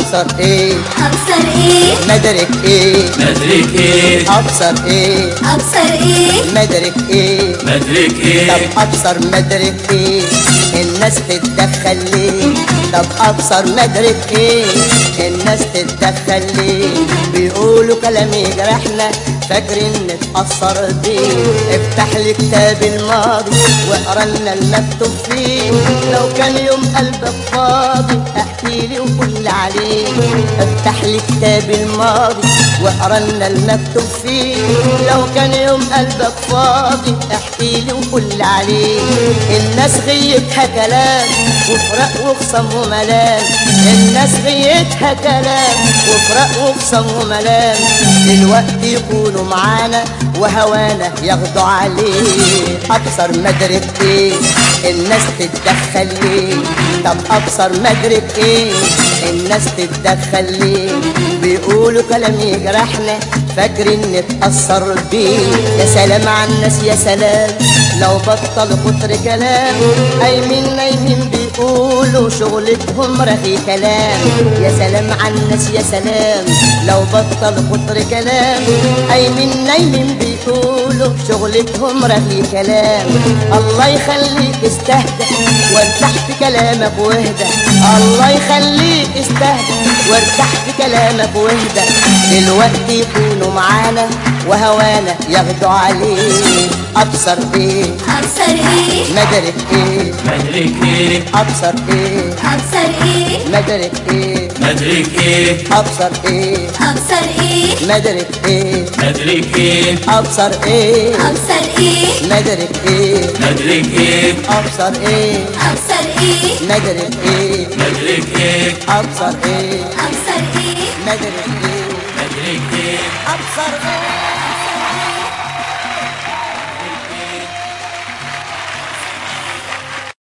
ابصر ايه ابصر ايه مدرك ايه مدرك ايه ابصر ايه ابصر ايه مدرك ايه مدرك ايه طب ابصر مدرك ايه الناس تتدخل ليه طب ابصر مدرك ايه الناس تتدخل ليه بيقولوا كلام يجرحنا فاكرين نتأثر بيه افتح لي كتاب الماضي واقرا لنا المكتوب فيه لو كان يوم قلبك فاضي احكي لي وقول عليه افتح لي كتاب الماضي واقرا لنا المكتوب فيه لو كان يوم قلبك فاضي احكي لي وقول عليه الناس غيتها كلام وفرق وخصم وملام الناس غيتها كلام وفرق وخصم وملام دلوقتي يكونوا معانا وهوانا ياخدوا عليه ابصر مدرك ايه الناس تتدخل ليه طب ابصر مدرك ايه الناس تتدخل ليه بيقولوا كلام يجرحنا فاكرين نتأثر بيه يا سلام على الناس يا سلام لو بطل كتر كلام قايمين نايمين بيقولوا شغلتهم رغي كلام يا سلام على الناس يا سلام لو بطل كتر كلام قايمين نايمين بيقولوا شغلتهم رغي كلام الله يخليك استهدى وارتاح في كلامك واهدى الله يخليك استهدى وارتاح في كلامك واهدى دلوقتي يكونوا معانا وهوانا ياخدوا عليه ابصر ايه ابصر ايه مدرك ايه مدرك ايه ابصر ايه ابصر ايه مدرك ايه مدرك ايه ابصر ايه ابصر ايه مدرك ايه مدرك ايه ابصر ايه ابصر ايه مدرك ايه مدرك ايه ابصر ايه ابصر ايه مدرك ايه مدرك ايه ابصر ايه ابصر ايه مدرك ايه مدرك ايه ابصر ايه